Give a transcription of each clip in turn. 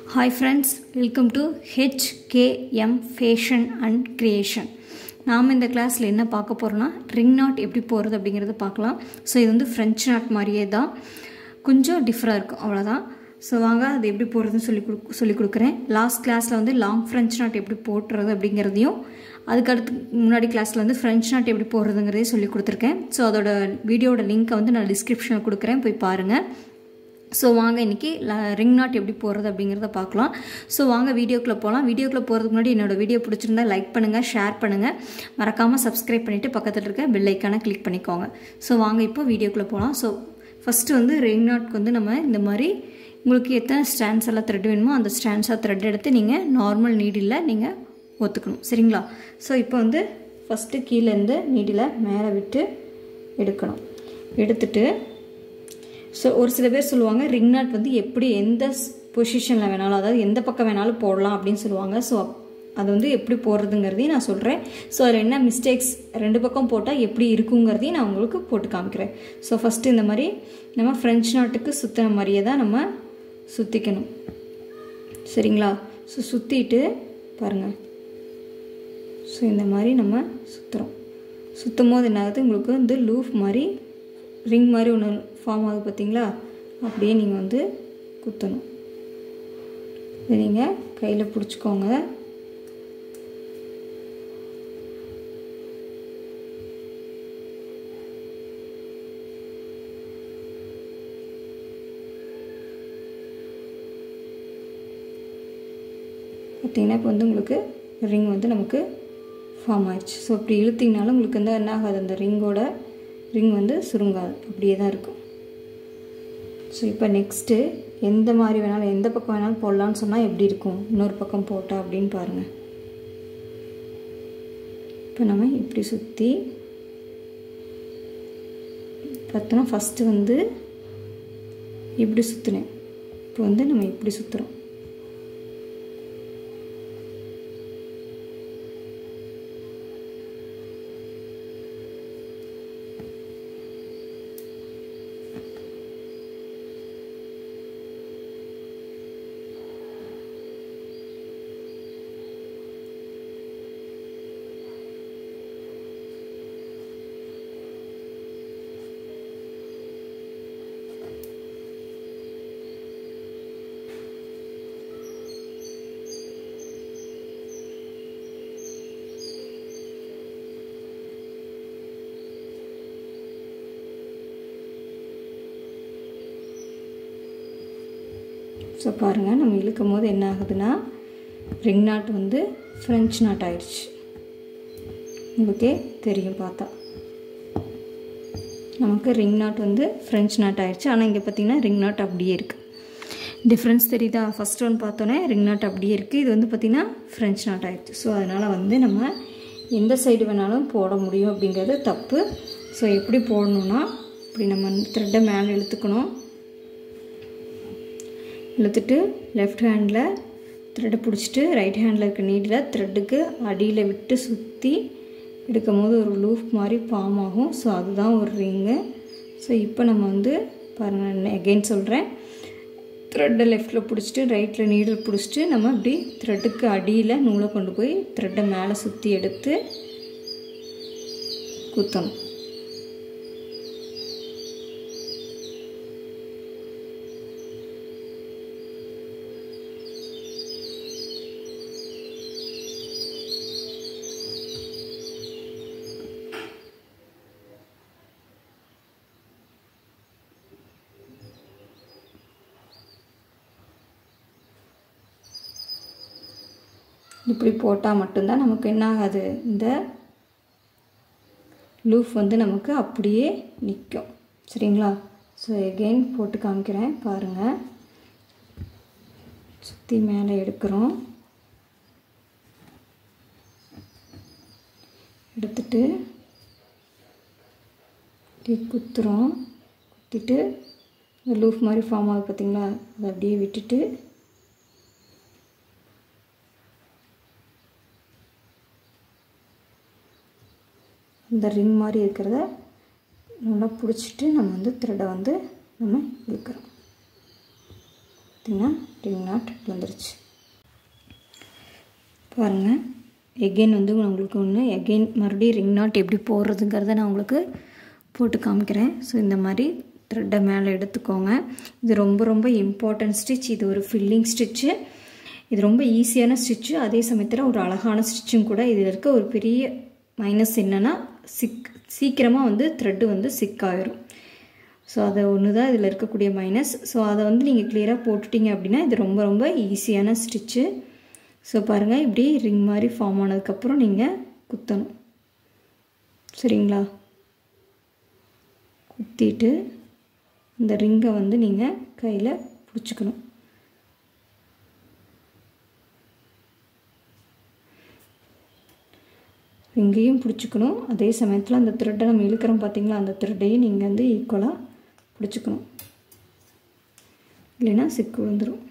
hi friends welcome to HKM fashion and creation நாம் இந்த கிளாஸில் என்ன பார்க்க போகிறோன்னா ரிங் நாட் எப்படி போகிறது அப்படிங்கிறத பார்க்கலாம் ஸோ இது வந்து ஃப்ரெஞ்ச் நாட் மாதிரியே தான் கொஞ்சம் டிஃப்ராக இருக்கும் அவ்வளோதான் ஸோ வாங்க அது எப்படி போடுறதுன்னு சொல்லி கொடு சொல்லி கொடுக்குறேன் லாஸ்ட் கிளாஸில் வந்து லாங் ஃப்ரெஞ்ச் நாட் எப்படி போட்டுறது அப்படிங்கிறதையும் அதுக்கு அடுத்து முன்னாடி கிளாஸில் வந்து ஃப்ரெஞ்ச் நாட் எப்படி போடுறதுங்கிறதையும் சொல்லி கொடுத்துருக்கேன் ஸோ அதோட வீடியோட லிங்க்கை வந்து நான் டிஸ்கிரிப்ஷனில் கொடுக்குறேன் போய் பாருங்கள் ஸோ வாங்க இன்றைக்கி ரிங் நாட் எப்படி போடுறது அப்படிங்கிறத பார்க்கலாம் ஸோ வாங்க வீடியோக்குள்ளே போகலாம் வீடியோக்குள்ளே போகிறதுக்கு முன்னாடி என்னோடய வீடியோ பிடிச்சிருந்தா லைக் பண்ணுங்கள் ஷேர் பண்ணுங்கள் மறக்காமல் சப்ஸ்கிரைப் பண்ணிவிட்டு பக்கத்தில் இருக்க பெல் ஐக்கானை கிளிக் பண்ணிக்கோங்க ஸோ வாங்க இப்போ வீடியோக்குள்ளே போகலாம் ஸோ ஃபஸ்ட்டு வந்து ரிங் நாட்க்கு வந்து நம்ம இந்த மாதிரி உங்களுக்கு எத்தனை ஸ்டாண்ட்ஸ் எல்லாம் த்ரெட் வேணுமோ அந்த ஸ்டாண்ட்ஸாக த்ரெட் எடுத்து நீங்கள் நார்மல் நீடில் நீங்கள் ஒத்துக்கணும் சரிங்களா ஸோ இப்போ வந்து ஃபஸ்ட்டு கீழேருந்து நீடில் மேலே விட்டு எடுக்கணும் எடுத்துட்டு ஸோ ஒரு சில பேர் சொல்லுவாங்க ரிங் நாட் வந்து எப்படி எந்த பொசிஷனில் வேணாலும் அதாவது எந்த பக்கம் வேணாலும் போடலாம் அப்படின்னு சொல்லுவாங்க ஸோ அது வந்து எப்படி போடுறதுங்கிறதையும் நான் சொல்கிறேன் ஸோ அதில் என்ன மிஸ்டேக்ஸ் ரெண்டு பக்கம் போட்டால் எப்படி இருக்குங்கிறதையும் நான் உங்களுக்கு போட்டு காமிக்கிறேன் ஸோ ஃபஸ்ட்டு இந்த மாதிரி நம்ம ஃப்ரெஞ்ச் நாட்டுக்கு சுற்றின மாதிரியே தான் நம்ம சுற்றிக்கணும் சரிங்களா ஸோ சுற்றிட்டு பாருங்கள் ஸோ இந்த மாதிரி நம்ம சுற்றுறோம் சுற்றும் போது என்ன ஆகுது உங்களுக்கு வந்து லூஃப் மாதிரி ரிங் மாதிரி ஒன்று ஃபார்ம் ஆகுது பார்த்தீங்களா அப்படியே நீங்கள் வந்து குத்தணும் இதை நீங்கள் கையில் பிடிச்சிக்கோங்க பார்த்தீங்கன்னா இப்போ வந்து உங்களுக்கு ரிங் வந்து நமக்கு ஃபார்ம் ஆயிடுச்சு ஸோ இப்படி இழுத்திங்கனாலும் உங்களுக்கு வந்து என்ன ஆகாது அந்த ரிங்கோட ரிங் வந்து சுருங்காது அப்படியே தான் இருக்கும் ஸோ இப்போ நெக்ஸ்ட்டு எந்த மாதிரி வேணாலும் எந்த பக்கம் வேணாலும் போடலான்னு சொன்னால் எப்படி இருக்கும் இன்னொரு பக்கம் போட்டால் அப்படின்னு பாருங்கள் இப்போ நம்ம இப்படி சுற்றி பார்த்தோன்னா ஃபஸ்ட்டு வந்து இப்படி சுற்றினேன் இப்போ வந்து நம்ம இப்படி சுற்றுறோம் ஸோ பாருங்கள் நம்ம இழுக்கும் போது என்ன ஆகுதுன்னா ரிங் நாட் வந்து ஃப்ரெஞ்ச் நாட் ஆயிடுச்சு உங்களுக்கே தெரியும் பார்த்தா நமக்கு ரிங் நாட் வந்து ஃப்ரெஞ்ச் நாட் ஆயிடுச்சு ஆனால் இங்கே பார்த்தீங்கன்னா ரிங் நாட் அப்படியே இருக்குது டிஃப்ரென்ஸ் தெரியுதா ஃபஸ்ட் ஒன் பார்த்தோன்னே ரிங் நாட் அப்படியே இருக்குது இது வந்து பார்த்திங்கன்னா ஃப்ரெஞ்ச் நாட் ஆயிடுச்சு ஸோ அதனால் வந்து நம்ம எந்த சைடு வேணாலும் போட முடியும் அப்படிங்கிறது தப்பு ஸோ எப்படி போடணுன்னா இப்படி நம்ம த்ரெட்டை மேலே இழுத்துக்கணும் இழுத்துட்டு லெஃப்ட் ஹேண்டில் த்ரெட்டை பிடிச்சிட்டு ரைட் ஹேண்டில் இருக்க நீடில் த்ரெட்டுக்கு அடியில் விட்டு சுற்றி எடுக்கும் போது ஒரு லூஃப் மாதிரி ஃபார்ம் ஆகும் ஸோ அதுதான் ஒரு ரிங்கு ஸோ இப்போ நம்ம வந்து பாருங்கள் எகெயின் சொல்கிறேன் த்ரெட்டை லெஃப்டில் பிடிச்சிட்டு ரைட்டில் நீடில் பிடிச்சிட்டு நம்ம இப்படி த்ரெட்டுக்கு அடியில் நூலை கொண்டு போய் த்ரெட்டை மேலே சுற்றி எடுத்து குத்தணும் இப்படி போட்டால் மட்டும்தான் நமக்கு என்ன ஆகாது இந்த லூஃப் வந்து நமக்கு அப்படியே நிற்கும் சரிங்களா ஸோ எகெயின் போட்டு காமிக்கிறேன் பாருங்கள் சுற்றி மேலே எடுக்கிறோம் எடுத்துட்டு குத்துறோம் குத்திட்டு லூஃப் மாதிரி ஃபார்ம் ஆகுது பார்த்திங்களா அதை அப்படியே விட்டுட்டு இந்த ரிங் மாதிரி இருக்கிறத நல்லா பிடிச்சிட்டு நம்ம வந்து த்ரெட்டை வந்து நம்ம இழுக்கிறோம் பார்த்தீங்கன்னா ரிங் நாட் வந்துருச்சு பாருங்கள் எகெயின் வந்து உங்களுக்கு ஒன்று எகெயின் மறுபடியும் ரிங் நாட் எப்படி போடுறதுங்கிறத நான் உங்களுக்கு போட்டு காமிக்கிறேன் ஸோ இந்த மாதிரி த்ரெட்டை மேலே எடுத்துக்கோங்க இது ரொம்ப ரொம்ப இம்பார்ட்டன்ட் ஸ்டிச் இது ஒரு ஃபில்லிங் ஸ்டிச்சு இது ரொம்ப ஈஸியான ஸ்டிச்சு அதே சமயத்தில் ஒரு அழகான ஸ்டிச்சும் கூட இதில் இருக்க ஒரு பெரிய மைனஸ் என்னென்னா சிக் சீக்கிரமாக வந்து த்ரெட்டு வந்து சிக் ஆயிரும் ஸோ அதை ஒன்று தான் இதில் இருக்கக்கூடிய மைனஸ் ஸோ அதை வந்து நீங்கள் கிளியராக போட்டுட்டீங்க அப்படின்னா இது ரொம்ப ரொம்ப ஈஸியான ஸ்டிச்சு ஸோ பாருங்கள் இப்படி ரிங் மாதிரி ஃபார்ம் ஆனதுக்கப்புறம் நீங்கள் குத்தணும் சரிங்களா குத்திட்டு இந்த ரிங்கை வந்து நீங்கள் கையில் பிடிச்சிக்கணும் ரிங்கையும் பிடிச்சிக்கணும் அதே சமயத்தில் அந்த த்ரெட்டை நம்ம இழுக்கிறோம் பார்த்தீங்களா அந்த த்ரெட்டையும் நீங்கள் வந்து ஈக்குவலாக பிடிச்சிக்கணும் இல்லைன்னா சிக்கு விழுந்துடும்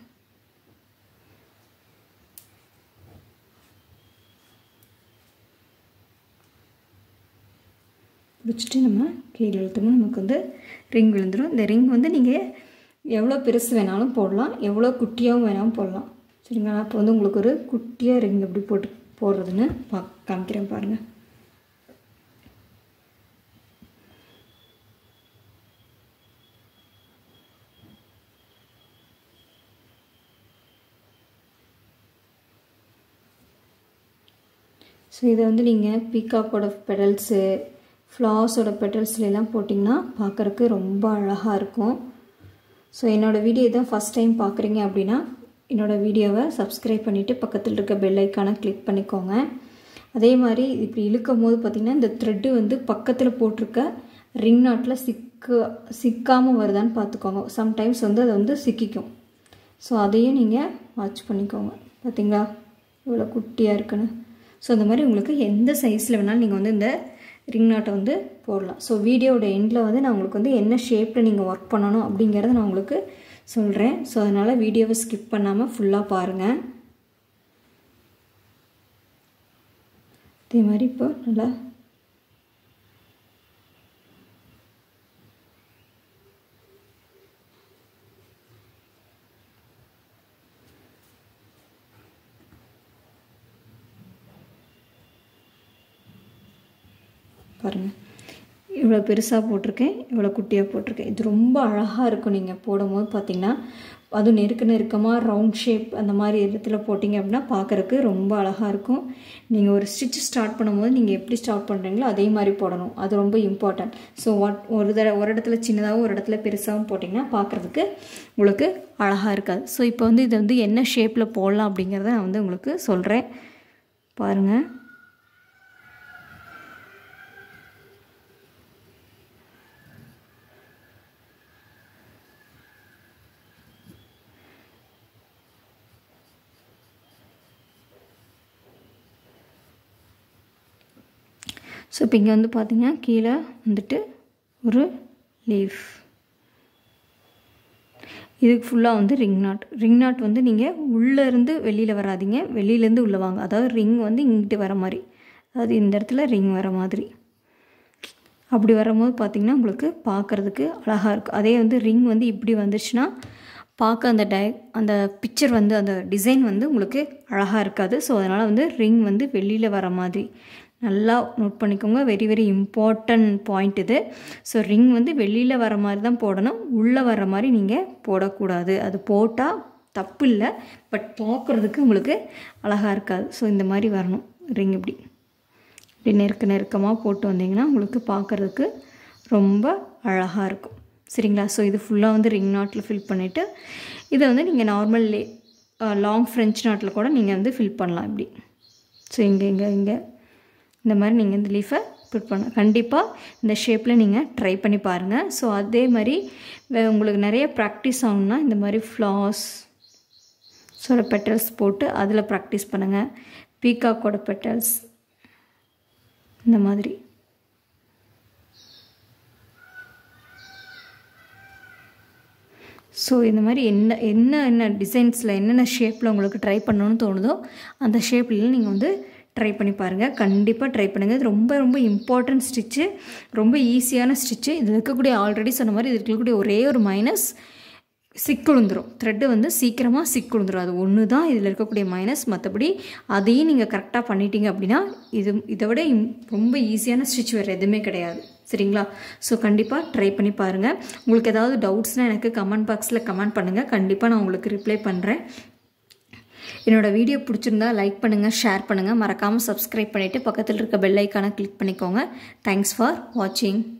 பிடிச்சிட்டு நம்ம கீழே இழுத்தோம்னா நமக்கு வந்து ரிங் விழுந்துடும் இந்த ரிங் வந்து நீங்கள் எவ்வளோ பெருசு வேணாலும் போடலாம் எவ்வளோ குட்டியாகவும் வேணாலும் போடலாம் சரிங்களா அப்போ வந்து உங்களுக்கு ஒரு குட்டியாக ரிங் எப்படி போட்டு போடுறதுன்னு பா காமிக்கிறேன் பாருங்கள் ஸோ இதை வந்து நீங்கள் பீகாக்கோட பெடல்ஸு ஃப்ளார்ஸோட பெட்டல்ஸ்லாம் போட்டிங்கன்னா பார்க்குறக்கு ரொம்ப அழகாக இருக்கும் ஸோ என்னோடய வீடியோ தான் ஃபஸ்ட் டைம் பார்க்குறீங்க அப்படின்னா என்னோடய வீடியோவை சப்ஸ்கிரைப் பண்ணிவிட்டு பக்கத்தில் இருக்க பெல் ஐக்கானை கிளிக் பண்ணிக்கோங்க அதே மாதிரி இப்படி இழுக்கும் போது பார்த்திங்கன்னா இந்த த்ரெட்டு வந்து பக்கத்தில் போட்டிருக்க ரிங் நாட்டில் சிக்கு சிக்காமல் வருதான்னு பார்த்துக்கோங்க சம்டைம்ஸ் வந்து அதை வந்து சிக்கிக்கும் ஸோ அதையும் நீங்கள் வாட்ச் பண்ணிக்கோங்க பார்த்தீங்களா இவ்வளோ குட்டியாக இருக்குன்னு ஸோ அந்த மாதிரி உங்களுக்கு எந்த சைஸில் வேணாலும் நீங்கள் வந்து இந்த ரிங் நாட்டை வந்து போடலாம் ஸோ வீடியோவோட எண்டில் வந்து நான் உங்களுக்கு வந்து என்ன ஷேப்பில் நீங்கள் ஒர்க் பண்ணணும் அப்படிங்கிறத நான் உங்களுக்கு சொல்கிறேன் ஸோ அதனால் வீடியோவை ஸ்கிப் பண்ணாமல் ஃபுல்லாக பாருங்கள் அதே மாதிரி இப்போ நல்லா பாருங்கள் இவ்வளோ பெருசாக போட்டிருக்கேன் இவ்வளோ குட்டியாக போட்டிருக்கேன் இது ரொம்ப அழகாக இருக்கும் நீங்கள் போடும்போது பார்த்தீங்கன்னா அதுவும் நெருக்க நெருக்கமாக ரவுண்ட் ஷேப் அந்த மாதிரி இடத்துல போட்டிங்க அப்படின்னா பார்க்குறக்கு ரொம்ப அழகாக இருக்கும் நீங்கள் ஒரு ஸ்டிச் ஸ்டார்ட் பண்ணும்போது நீங்கள் எப்படி ஸ்டார்ட் பண்ணுறீங்களோ அதே மாதிரி போடணும் அது ரொம்ப இம்பார்ட்டன்ட் ஸோ வாட் ஒரு தடவை ஒரு இடத்துல சின்னதாகவும் ஒரு இடத்துல பெருசாகவும் போட்டிங்கன்னா பார்க்குறதுக்கு உங்களுக்கு அழகாக இருக்காது ஸோ இப்போ வந்து இதை வந்து என்ன ஷேப்பில் போடலாம் அப்படிங்கிறத நான் வந்து உங்களுக்கு சொல்கிறேன் பாருங்கள் ஸோ இப்போ இங்கே வந்து பார்த்திங்கன்னா கீழே வந்துட்டு ஒரு லீஃப் இதுக்கு ஃபுல்லாக வந்து ரிங் நாட் ரிங் நாட் வந்து நீங்கள் உள்ளேருந்து வெளியில் வராதிங்க வெளியிலேருந்து உள்ளே வாங்க அதாவது ரிங் வந்து இங்கிட்டு வர மாதிரி அதாவது இந்த இடத்துல ரிங் வர மாதிரி அப்படி வரும்போது பார்த்திங்கன்னா உங்களுக்கு பார்க்குறதுக்கு அழகாக இருக்கும் அதே வந்து ரிங் வந்து இப்படி வந்துச்சுன்னா பார்க்க அந்த டை அந்த பிக்சர் வந்து அந்த டிசைன் வந்து உங்களுக்கு அழகாக இருக்காது ஸோ அதனால் வந்து ரிங் வந்து வெளியில் வர மாதிரி நல்லா நோட் பண்ணிக்கோங்க வெரி வெரி இம்பார்ட்டன்ட் பாயிண்ட் இது ஸோ ரிங் வந்து வெளியில் வர மாதிரி தான் போடணும் உள்ளே வர மாதிரி நீங்கள் போடக்கூடாது அது போட்டால் தப்பு இல்லை பட் பார்க்குறதுக்கு உங்களுக்கு அழகாக இருக்காது ஸோ இந்த மாதிரி வரணும் ரிங் இப்படி இப்படி நெருக்க நெருக்கமாக போட்டு வந்தீங்கன்னா உங்களுக்கு பார்க்குறதுக்கு ரொம்ப அழகாக இருக்கும் சரிங்களா ஸோ இது ஃபுல்லாக வந்து ரிங் நாட்டில் ஃபில் பண்ணிவிட்டு இதை வந்து நீங்கள் நார்மல் லாங் ஃப்ரெஞ்ச் நாட்டில் கூட நீங்கள் வந்து ஃபில் பண்ணலாம் இப்படி ஸோ இங்கே இங்கே இங்கே இந்த மாதிரி நீங்கள் இந்த லீஃபை புட் பண்ண கண்டிப்பாக இந்த ஷேப்பில் நீங்கள் ட்ரை பண்ணி பாருங்கள் ஸோ அதே மாதிரி உங்களுக்கு நிறைய ப்ராக்டிஸ் ஆகணும்னா இந்த மாதிரி ஃப்ளாஸ் சோட பெட்டல்ஸ் போட்டு அதில் ப்ராக்டிஸ் பண்ணுங்கள் பீகாக்கோட பெட்டல்ஸ் இந்த மாதிரி ஸோ இந்த மாதிரி என்ன என்ன என்ன டிசைன்ஸில் என்னென்ன ஷேப்பில் உங்களுக்கு ட்ரை பண்ணணும்னு தோணுதோ அந்த ஷேப்லாம் நீங்கள் வந்து ட்ரை பண்ணி பாருங்கள் கண்டிப்பாக ட்ரை பண்ணுங்கள் இது ரொம்ப ரொம்ப இம்பார்ட்டன்ட் ஸ்டிச்சு ரொம்ப ஈஸியான ஸ்டிச்சு இதில் இருக்கக்கூடிய ஆல்ரெடி சொன்ன மாதிரி இது இருக்கக்கூடிய ஒரே ஒரு மைனஸ் சிக்குழுந்துரும் த்ரெட்டு வந்து சீக்கிரமாக சிக்குழுந்துரும் அது ஒன்று தான் இதில் இருக்கக்கூடிய மைனஸ் மற்றபடி அதையும் நீங்கள் கரெக்டாக பண்ணிட்டீங்க அப்படின்னா இது இதை விட இம்- ரொம்ப ஈஸியான ஸ்டிச் வேறு எதுவுமே கிடையாது சரிங்களா ஸோ கண்டிப்பாக ட்ரை பண்ணி பாருங்கள் உங்களுக்கு ஏதாவது டவுட்ஸ்னால் எனக்கு கமெண்ட் பாக்ஸில் கமெண்ட் பண்ணுங்கள் கண்டிப்பாக நான் உங்களுக்கு ரிப்ளை பண்ணுறேன் என்னோட வீடியோ பிடிச்சிருந்தா லைக் பண்ணுங்கள் ஷேர் பண்ணுங்கள் மறக்காமல் சப்ஸ்கிரைப் பண்ணிவிட்டு பக்கத்தில் இருக்க பெல் ஐக்கானை கிளிக் பண்ணிக்கோங்க தேங்க்ஸ் ஃபார் வாட்சிங்